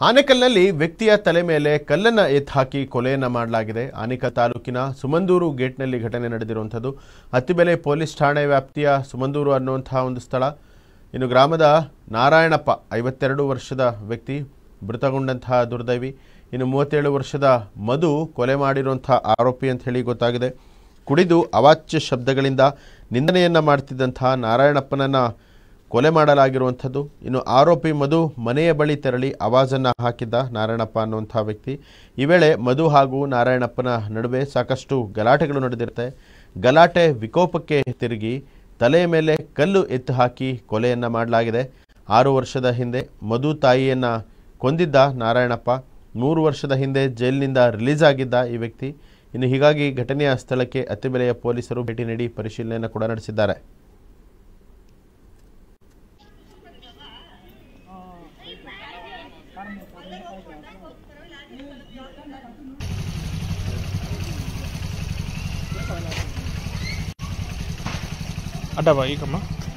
ಆನೆಕಲ್ನಲ್ಲಿ ವ್ಯಕ್ತಿಯ ತಲೆ ಮೇಲೆ ಕಲ್ಲನ್ನು ಎತ್ತು ಹಾಕಿ ಕೊಲೆಯನ್ನು ಮಾಡಲಾಗಿದೆ ಆನೇಕಲ್ ತಾಲೂಕಿನ ಸುಮಂದೂರು ಗೇಟ್ನಲ್ಲಿ ಘಟನೆ ನಡೆದಿರುವಂಥದ್ದು ಹತ್ತಿಬೆಲೆ ಪೊಲೀಸ್ ಠಾಣೆ ವ್ಯಾಪ್ತಿಯ ಸುಮಂದೂರು ಅನ್ನುವಂತಹ ಒಂದು ಸ್ಥಳ ಇನ್ನು ಗ್ರಾಮದ ನಾರಾಯಣಪ್ಪ ಐವತ್ತೆರಡು ವರ್ಷದ ವ್ಯಕ್ತಿ ಮೃತಗೊಂಡಂತಹ ದುರ್ದೈವಿ ಇನ್ನು ಮೂವತ್ತೇಳು ವರ್ಷದ ಮಧು ಕೊಲೆ ಮಾಡಿರುವಂತಹ ಆರೋಪಿ ಅಂತ ಹೇಳಿ ಗೊತ್ತಾಗಿದೆ ಕುಡಿದು ಅವಾಚ್ಯ ಶಬ್ದಗಳಿಂದ ನಿಂದನೆಯನ್ನು ಮಾಡ್ತಿದ್ದಂತಹ ನಾರಾಯಣಪ್ಪನನ್ನು ಕೊಲೆ ಮಾಡಲಾಗಿರುವಂಥದ್ದು ಇನ್ನು ಆರೋಪಿ ಮಧು ಮನೆಯ ಬಳಿ ತೆರಳಿ ಆವಾಜನ್ನು ಹಾಕಿದ್ದ ನಾರಾಯಣಪ್ಪ ಅನ್ನುವಂಥ ವ್ಯಕ್ತಿ ಈ ವೇಳೆ ಮಧು ಹಾಗೂ ನಾರಾಯಣಪ್ಪನ ನಡುವೆ ಸಾಕಷ್ಟು ಗಲಾಟೆಗಳು ನಡೆದಿರುತ್ತೆ ಗಲಾಟೆ ವಿಕೋಪಕ್ಕೆ ತಿರುಗಿ ತಲೆಯ ಮೇಲೆ ಕಲ್ಲು ಎತ್ತು ಹಾಕಿ ಕೊಲೆಯನ್ನು ಮಾಡಲಾಗಿದೆ ಆರು ವರ್ಷದ ಹಿಂದೆ ಮಧು ತಾಯಿಯನ್ನು ಕೊಂದಿದ್ದ ನಾರಾಯಣಪ್ಪ ಮೂರು ವರ್ಷದ ಹಿಂದೆ ಜೈಲಿನಿಂದ ರಿಲೀಸ್ ಆಗಿದ್ದ ಈ ವ್ಯಕ್ತಿ ಇನ್ನು ಹೀಗಾಗಿ ಘಟನೆಯ ಸ್ಥಳಕ್ಕೆ ಅತ್ತಿಬೆಲೆಯ ಪೊಲೀಸರು ಭೇಟಿ ನೀಡಿ ಪರಿಶೀಲನೆಯನ್ನು ಕೂಡ ನಡೆಸಿದ್ದಾರೆ ಅಡ್ಡ ಬಾ ಈಗಮ್ಮ